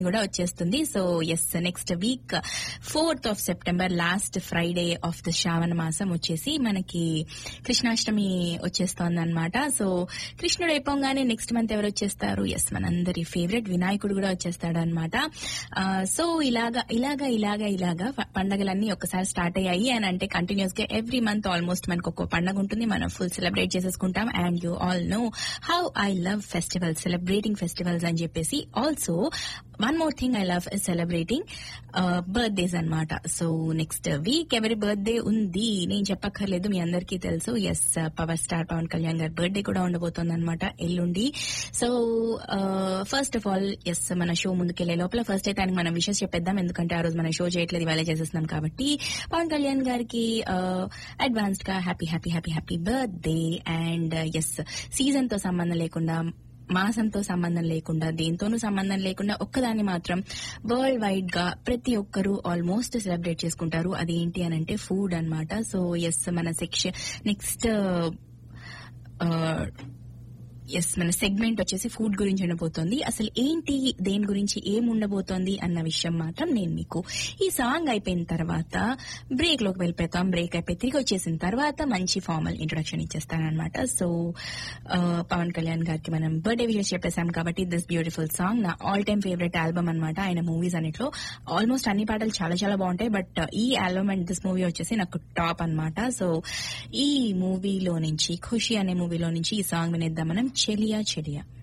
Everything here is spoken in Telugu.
కూడా వచ్చేస్తుంది so yes next week fourth of September last Friday of the Shravana masam వచ్చేసి మనకి కృష్ణాష్టమి వచ్చేస్తోంది అనమాట సో కృష్ణుడు అయిపోగానే నెక్స్ట్ మంత్ ఎవరు వచ్చేస్తారు ఎస్ మనందరి ఫేవరెట్ వినాయకుడు కూడా వచ్చేస్తాడు అనమాట సో ఇలాగా ఇలాగా ఇలాగా ఇలాగా ప- పండగలన్నీ ఒకసారి స్టార్ట్ అయ్యాయి అని అంటే కంటిన్యూస్ గా ఎవ్రీ మంత్ ఆల్మోస్ట్ మనకు ఒక్కో పండగ ఉంటుంది మనం ఫుల్ సెలబ్రేట్ చేసేసుకుంటాం and you all know how I love festivals celebrating festivals అని చెప్పేసి also one more thing I love celebrating birthdays అన్నమాట సో నెక్స్ట్ వీక్ ఎవరి బర్త్డే ఉంది నేను చెప్పక్కర్లేదు మీ అందరికీ తెలుసు yes power star Pawan Kalyan గారి బర్త్డే కూడా ఉండబోతోంది అనమాట ఎల్లుండి so first of all yes మన షో ముందుకెళ్లే లోపల ఫస్ట్ అయితే ఆయనకి మనం విషెస్ చెప్పేద్దాం ఎందుకంటే ఆ రోజు మన షో చేయట్లేదు ఇవాళ చేసేస్తున్నాం కాబట్టి పవన్ కళ్యాణ్ గారికి అడ్వాన్స్డ్ గా happy happy happy happy birthday and yes season తో సంబంధం లేకుండా మాసంతో సంబంధం లేకుండా దేంతోనూ సంబంధం లేకుండా ఒక్కదాన్ని మాత్రం వరల్డ్ వైడ్ గా ప్రతి ఒక్కరూ ఆల్మోస్ట్ సెలబ్రేట్ చేసుకుంటారు అదేంటి అని అంటే ఫుడ్ అన్నమాట సో ఎస్ మన సెక్షన్ నెక్స్ట్ ఎస్ మన సెగ్మెంట్ వచ్చేసి ఫుడ్ గురించి ఉండబోతోంది అసలు ఏంటి దేని గురించి ఏం ఉండబోతోంది అన్న విషయం మాత్రం నేను మీకు ఈ సాంగ్ అయిపోయిన తర్వాత బ్రేక్ లోకి వెళ్ళిపోతాం బ్రేక్ అయిపోయి తిరిగి వచ్చేసిన తర్వాత మంచి ఫార్మల్ ఇంట్రొడక్షన్ ఇచ్చేస్తానమాట సో పవన్ కళ్యాణ్ గారికి మనం బర్త్డే విషయం చెప్పేశాం కాబట్టి దిస్ బ్యూటిఫుల్ సాంగ్ నా ఆల్ టైమ్ ఫేవరెట్ ఆల్బమ్ అనమాట ఆయన మూవీస్ అన్నిట్లో ఆల్మోస్ట్ అన్ని పాటలు చాలా చాలా బాగుంటాయి బట్ ఈ ఆల్బమ్ అండ్ దిస్ మూవీ వచ్చేసి నాకు టాప్ అన్నమాట సో ఈ మూవీలో నుంచి ఖుషి అనే మూవీలో నుంచి ఈ సాంగ్ వినేద్దాం మనం చెలియా చెలియా